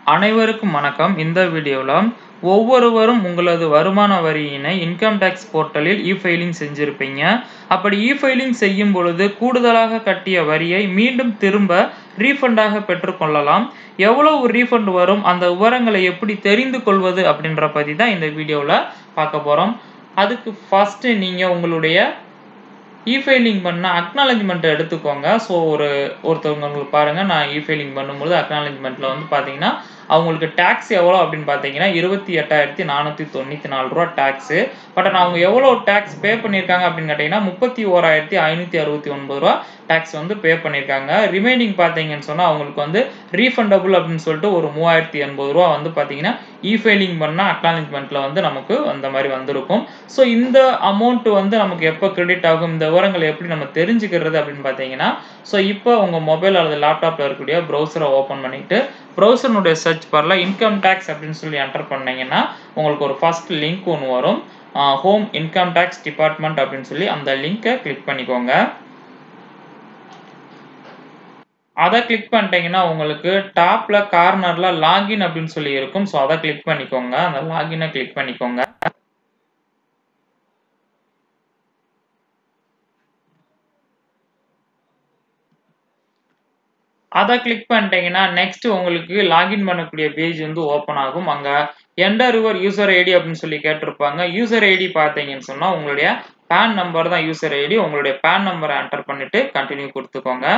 அனைவருக்கும் வணக்கம் இந்த வீடியோவில் ஒவ்வொருவரும் உங்களது வருமான வரியினை இன்கம் டேக்ஸ் போர்ட்டலில் இ ஃபைலிங் செஞ்சுருப்பீங்க அப்படி இ ஃபைலிங் செய்யும் பொழுது கூடுதலாக கட்டிய வரியை மீண்டும் திரும்ப ரீஃபண்டாக பெற்றுக்கொள்ளலாம் எவ்வளவு ரீஃபண்ட் வரும் அந்த விவரங்களை எப்படி தெரிந்து கொள்வது அப்படின்ற பற்றி தான் இந்த வீடியோவில் பார்க்க போகிறோம் அதுக்கு ஃபஸ்ட்டு நீங்கள் உங்களுடைய இ ஃபைலிங் பண்ண அக்னாலஜ்மெண்ட்டை எடுத்துக்கோங்க ஸோ ஒரு ஒருத்தவங்க உங்களுக்கு பாருங்கள் நான் இ ஃபைலிங் பண்ணும்போது அக்னாலஜ்மெண்ட்டில் வந்து பார்த்தீங்கன்னா அவங்களுக்கு டேக்ஸ் எவ்வளோ அப்படின்னு பார்த்தீங்கன்னா இருபத்தி எட்டாயிரத்தி நானூற்றி தொண்ணூற்றி நாலு ரூபா டேக்ஸு பட் நான் அவங்க எவ்வளோ டேக்ஸ் பே பண்ணியிருக்காங்க அப்படின்னு கேட்டிங்கன்னா முப்பத்தி ஓராயிரத்தி ஐநூற்றி அறுபத்தி ஒன்பது ரூபா டேக்ஸ் வந்து பே பண்ணியிருக்காங்க ரிமைனிங் பார்த்தீங்கன்னு சொன்னால் அவங்களுக்கு வந்து ரீஃபண்டபுள் அப்படின்னு சொல்லிட்டு ஒரு மூவாயிரத்தி எண்பது ரூபா வந்து பார்த்தீங்கன்னா இ ஃபைலிங் பண்ணால் அக்னாலஜ்மெண்ட்டில் வந்து நமக்கு அந்த மாதிரி வந்திருக்கும் ஸோ இந்த அமௌண்ட் வந்து நமக்கு எப்போ கிரெடிட் ஆகும் இந்த விவரங்களை எப்படி நம்ம தெரிஞ்சுக்கிறது அப்படின்னு பார்த்தீங்கன்னா ஸோ இப்போ உங்கள் மொபைல் அல்லது லேப்டாப்பில் இருக்கக்கூடிய ப்ரௌசரை ஓப்பன் பண்ணிவிட்டு ப்ரௌசர்னுடைய சர்ச் பாரில் இன்கம் டேக்ஸ் அப்படின்னு சொல்லி என்டர் பண்ணீங்கன்னா உங்களுக்கு ஒரு ஃபர்ஸ்ட் லிங்க் ஒன்று வரும் ஹோம் இன்கம் டேக்ஸ் டிபார்ட்மெண்ட் அப்படின்னு சொல்லி அந்த லிங்கை கிளிக் பண்ணிக்கோங்க அதை கிளிக் பண்ணிட்டீங்கன்னா உங்களுக்கு டாப்ல கார்னர்ல லாகின் அப்படின்னு சொல்லி இருக்கும் ஸோ அதை கிளிக் பண்ணிக்கோங்க அந்த லாகினை கிளிக் பண்ணிக்கோங்க அதை கிளிக் பண்ணிட்டீங்கன்னா நெக்ஸ்ட் உங்களுக்கு லாகின் பண்ணக்கூடிய பேஜ் வந்து ஓப்பன் ஆகும் அங்க என்டர் யுவர் யூசர் ஐடி அப்படின்னு சொல்லி கேட்டிருப்பாங்க யூசர் ஐடி பார்த்தீங்கன்னு சொன்னா உங்களுடைய பேன் நம்பர் தான் யூசர் ஐடி உங்களுடைய பேன் நம்பரை என்டர் பண்ணிட்டு கண்டினியூ கொடுத்துக்கோங்க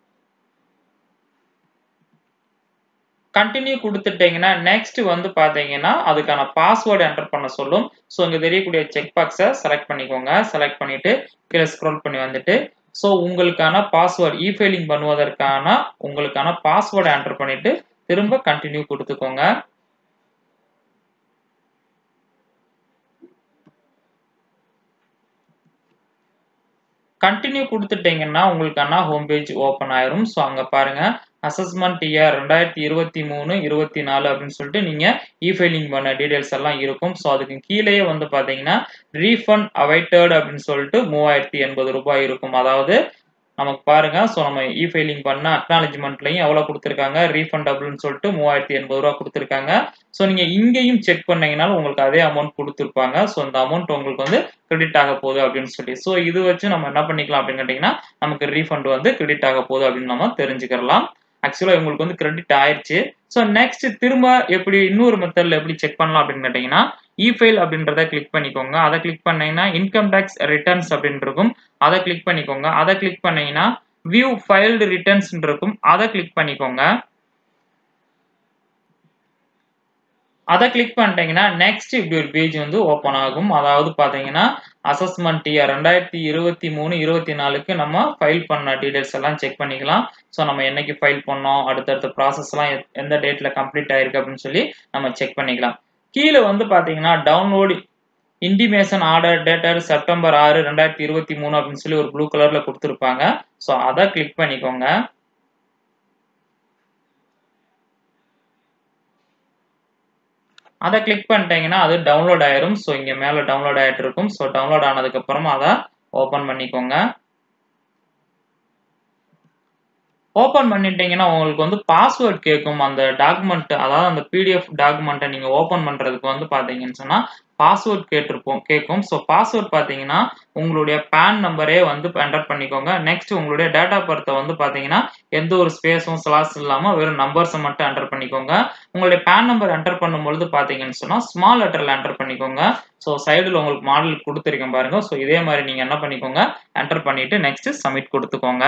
கண்டினியூ கொடுத்துட்டீங்கன்னா நெக்ஸ்ட் வந்து பார்த்தீங்கன்னா அதுக்கான பாஸ்வேர்டு என்டர் பண்ண சொல்லும் ஸோ இங்கே தெரியக்கூடிய செக் பாக்ஸை செலக்ட் பண்ணிக்கோங்க செலக்ட் பண்ணிட்டு கீழே ஸ்க்ரோல் பண்ணி வந்துட்டு ஸோ உங்களுக்கான பாஸ்வேர்டு இ ஃபைலிங் பண்ணுவதற்கான உங்களுக்கான பாஸ்வேர்டை என்டர் பண்ணிட்டு திரும்ப கண்டினியூ கொடுத்துக்கோங்க கண்டினியூ கொடுத்துட்டீங்கன்னா உங்களுக்கான ஹோம் பேஜ் ஓப்பன் ஆயிரும் ஸோ அங்கே பாருங்க அசஸ்மெண்ட் இயர் ரெண்டாயிரத்தி இருபத்தி மூணு இருபத்தி நாலு அப்படின்னு சொல்லிட்டு நீங்கள் இ ஃபைலிங் பண்ண டீடைல்ஸ் எல்லாம் இருக்கும் ஸோ அதுக்கு கீழேயே வந்து பார்த்தீங்கன்னா ரீஃபண்ட் அவைட்டட் அப்படின்னு சொல்லிட்டு மூவாயிரத்தி எண்பது ரூபாய் இருக்கும் அதாவது நமக்கு பாருங்க ஸோ நம்ம இ ஃபைலிங் பண்ண அக்னாலஜ்மெண்ட்லையும் எவ்வளோ கொடுத்துருக்காங்க ரீஃபண்டபிள்னு சொல்லிட்டு மூவாயிரத்தி எண்பது ரூபா கொடுத்துருக்காங்க ஸோ நீங்கள் இங்கேயும் செக் பண்ணீங்கனாலும் உங்களுக்கு அதே அமௌண்ட் கொடுத்துருப்பாங்க ஸோ இந்த அமௌண்ட் உங்களுக்கு வந்து கிரெடிட் ஆக போகுது அப்படின்னு சொல்லி ஸோ இது வச்சு நம்ம என்ன பண்ணிக்கலாம் அப்படின்னு கேட்டிங்கன்னா நமக்கு ரீஃபண்ட் வந்து கிரெடிட் ஆக போகுது அப்படின்னு நம்ம தெரிஞ்சுக்கலாம் ஆக்சுவலாக இவங்களுக்கு வந்து கிரெடிட் ஆயிடுச்சு ஸோ நெக்ஸ்ட் திரும்ப எப்படி இன்னொரு மெத்தடில் எப்படி செக் பண்ணலாம் அப்படின்னு கேட்டிங்கன்னா இ ஃபைல் அப்படின்றத கிளிக் பண்ணிக்கோங்க அதை கிளிக் பண்ணீங்கன்னா இன்கம் டேக்ஸ் ரிட்டர்ன்ஸ் அப்படின்னு இருக்கும் அதை கிளிக் பண்ணிக்கோங்க அதை கிளிக் பண்ணீங்கன்னா வியூ ஃபைல்டு ரிட்டர்ன்ஸ் இருக்கும் அதை கிளிக் பண்ணிக்கோங்க அதை கிளிக் பண்ணிட்டீங்கன்னா நெக்ஸ்ட் இப்படி ஒரு பேஜ் வந்து ஓப்பன் ஆகும் அதாவது பார்த்தீங்கன்னா அசஸ்மெண்ட் இயர் ரெண்டாயிரத்தி இருபத்தி மூணு இருபத்தி நாலுக்கு நம்ம ஃபைல் பண்ண டீடைல்ஸ் எல்லாம் செக் பண்ணிக்கலாம் ஸோ நம்ம என்னைக்கு ஃபைல் பண்ணோம் அடுத்தடுத்த ப்ராசஸ்லாம் எந்த டேட்டில் கம்ப்ளீட் ஆயிருக்கு அப்படின்னு சொல்லி நம்ம செக் பண்ணிக்கலாம் கீழே வந்து பார்த்தீங்கன்னா download intimation order dated September ஆறு ரெண்டாயிரத்தி இருபத்தி மூணு அப்படின்னு சொல்லி ஒரு ப்ளூ கலரில் கொடுத்துருப்பாங்க ஸோ அதை கிளிக் பண்ணிக்கோங்க அதை கிளிக் பண்ணிட்டீங்கன்னா அது டவுன்லோட் ஆயிரும் ஸோ இங்கே மேலே டவுன்லோட் ஆகிட்டு இருக்கும் ஸோ டவுன்லோட் ஆனதுக்கப்புறமா அதை ஓப்பன் பண்ணிக்கோங்க ஓப்பன் பண்ணிட்டீங்கன்னா உங்களுக்கு வந்து பாஸ்வேர்ட் கேட்கும் அந்த டாக்குமெண்ட் அதாவது அந்த பிடிஎஃப் டாக்குமெண்ட்டை நீங்கள் ஓப்பன் பண்ணுறதுக்கு வந்து பார்த்தீங்கன்னு சொன்னால் பாஸ்வேர்ட் கேட்டிருப்போம் கேட்கும் ஸோ பாஸ்வேர்ட் பார்த்தீங்கன்னா உங்களுடைய பேன் நம்பரே வந்து என்டர் பண்ணிக்கோங்க நெக்ஸ்ட் உங்களுடைய டேட்டா பர்த்தை வந்து பார்த்தீங்கன்னா எந்த ஒரு ஸ்பேஸும் ஸ்லாஸ் இல்லாமல் வெறும் நம்பர்ஸை மட்டும் என்டர் பண்ணிக்கோங்க உங்களுடைய பேன் நம்பர் என்டர் பண்ணும்பொழுது பார்த்தீங்கன்னு சொன்னால் ஸ்மால் லெட்டரில் என்டர் பண்ணிக்கோங்க ஸோ சைடில் உங்களுக்கு மாடல் கொடுத்துருக்கேன் பாருங்க ஸோ இதே மாதிரி நீங்கள் என்ன பண்ணிக்கோங்க என்டர் பண்ணிட்டு நெக்ஸ்ட் சப்மிட் கொடுத்துக்கோங்க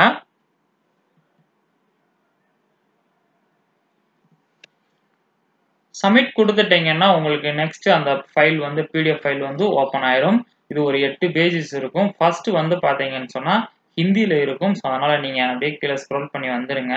சப்மிட் கொடுத்துட்டீங்கன்னா உங்களுக்கு நெக்ஸ்ட் அந்த ஃபைல் வந்து பிடிஎஃப் ஃபைல் வந்து ஓப்பன் ஆயிரும் இது ஒரு எட்டு பேஜஸ் இருக்கும் ஃபர்ஸ்ட் வந்து பார்த்தீங்கன்னு சொன்னால் ஹிந்தியில் இருக்கும் ஸோ அதனால் நீங்கள் அப்படியே கீழே ஸ்க்ரோல் பண்ணி வந்துடுங்க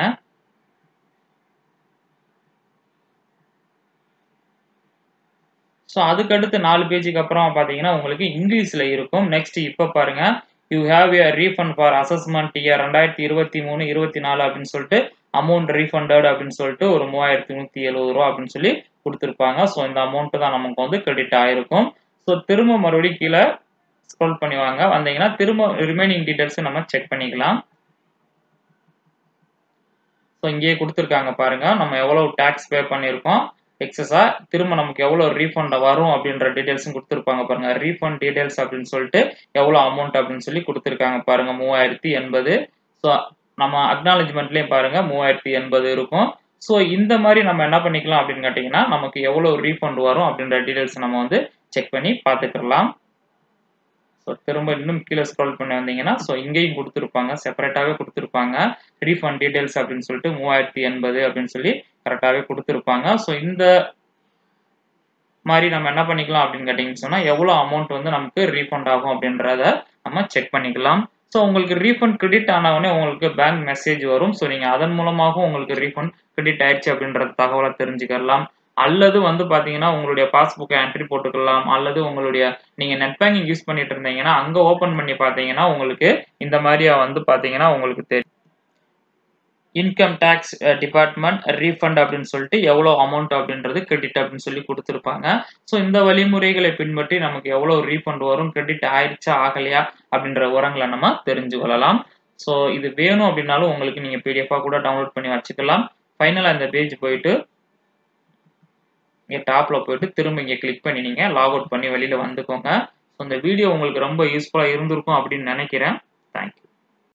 ஸோ அதுக்கடுத்து நாலு பேஜுக்கு அப்புறம் பார்த்தீங்கன்னா உங்களுக்கு இங்கிலீஷில் இருக்கும் நெக்ஸ்ட் இப்போ பாருங்க you have a refund for assessment year ரெண்டாயிரத்தி இருபத்தி மூணு இருபத்தி நாலு அப்படின்னு சொல்லிட்டு அமௌண்ட் ரீஃபண்டட் அப்படின்னு சொல்லிட்டு ஒரு மூவாயிரத்தி நூற்றி எழுபது ரூபா அப்படின்னு சொல்லி கொடுத்துருப்பாங்க ஸோ இந்த அமௌண்ட்டு தான் நமக்கு வந்து கிரெடிட் ஆயிருக்கும் ஸோ திரும்ப மறுபடியும் கீழே ஸ்க்ரோல் பண்ணி வாங்க வந்தீங்கன்னா திரும்ப ரிமைனிங் டீட்டெயில்ஸை நம்ம செக் பண்ணிக்கலாம் ஸோ ஸோ இங்கேயே கொடுத்துருக்காங்க பாருங்க நம்ம எவ்வளோ டேக்ஸ் பே பண்ணியிருக்கோம் எக்ஸஸா திரும்ப நமக்கு எவ்வளோ ரீஃபண்ட் வரும் அப்படின்ற டீடைல்ஸும் கொடுத்துருப்பாங்க பாருங்க ரீஃபண்ட் டீடைல்ஸ் அப்படின்னு சொல்லிட்டு எவ்வளோ அமௌண்ட் அப்படின்னு சொல்லி கொடுத்துருக்காங்க பாருங்க மூவாயிரத்தி எண்பது ஸோ நம்ம அக்னாலஜ்மெண்ட்லேயும் பாருங்க மூவாயிரத்தி எண்பது இருக்கும் ஸோ இந்த மாதிரி நம்ம என்ன பண்ணிக்கலாம் அப்படின்னு கேட்டிங்கன்னா நமக்கு எவ்வளோ ரீஃபண்ட் வரும் அப்படின்ற டீடைல்ஸ் நம்ம வந்து செக் பண்ணி பார்த்துக்கலாம் ஸோ திரும்ப இன்னும் கீழே ஸ்க்ரோல் பண்ணி வந்தீங்கன்னா ஸோ இங்கேயும் கொடுத்துருப்பாங்க செப்பரேட்டாகவே கொடுத்துருப்பாங்க ரீஃபண்ட் டீடைல்ஸ் அப்படின்னு சொல்லிட்டு மூவாயிரத்தி எண்பது அப்படின்னு சொல்லி கரெக்டாகவே கொடுத்துருப்பாங்க ஸோ இந்த மாதிரி நம்ம என்ன பண்ணிக்கலாம் அப்படின்னு கேட்டிங்கன்னு சொன்னால் எவ்வளோ அமௌண்ட் வந்து நமக்கு ரீஃபண்ட் ஆகும் அப்படின்றத நம்ம செக் பண்ணிக்கலாம் ஸோ உங்களுக்கு ரீஃபண்ட் கிரெடிட் ஆனவொடனே உங்களுக்கு பேங்க் மெசேஜ் வரும் ஸோ நீங்கள் அதன் மூலமாகவும் உங்களுக்கு ரீஃபண்ட் கிரெடிட் ஆயிடுச்சு அப்படின்ற தகவலை தெரிஞ்சுக்கலாம் அல்லது வந்து பார்த்தீங்கன்னா உங்களுடைய பாஸ்புக்கை என்ட்ரி போட்டுக்கலாம் அல்லது உங்களுடைய நீங்கள் நெட் பேங்கிங் யூஸ் பண்ணிட்டு இருந்தீங்கன்னா அங்கே ஓப்பன் பண்ணி பார்த்தீங்கன்னா உங்களுக்கு இந்த மாதிரியா வந்து பார்த்தீங்கன்னா உங்களுக்கு தெரியும் இன்கம் டேக்ஸ் டிபார்ட்மெண்ட் ரீஃபண்ட் அப்படின்னு சொல்லிட்டு எவ்வளோ அமௌண்ட் அப்படின்றது கிரெடிட் அப்படின்னு சொல்லி கொடுத்துருப்பாங்க ஸோ இந்த வழிமுறைகளை பின்பற்றி நமக்கு எவ்வளோ ரீஃபண்ட் வரும் கிரெடிட் ஆயிடுச்சா ஆகலையா அப்படின்ற விவரங்களை நம்ம தெரிஞ்சு கொள்ளலாம் ஸோ இது வேணும் அப்படின்னாலும் உங்களுக்கு நீங்கள் பிடிஎஃபாக கூட டவுன்லோட் பண்ணி வச்சுக்கலாம் ஃபைனலாக இந்த பேஜ் போயிட்டு இங்கே டாப்பில் போயிட்டு திரும்ப இங்கே கிளிக் பண்ணி நீங்கள் லாக் அவுட் பண்ணி வெளியில் வந்துக்கோங்க ஸோ இந்த வீடியோ உங்களுக்கு ரொம்ப யூஸ்ஃபுல்லாக இருந்திருக்கும் அப்படின்னு நினைக்கிறேன் தேங்க்யூ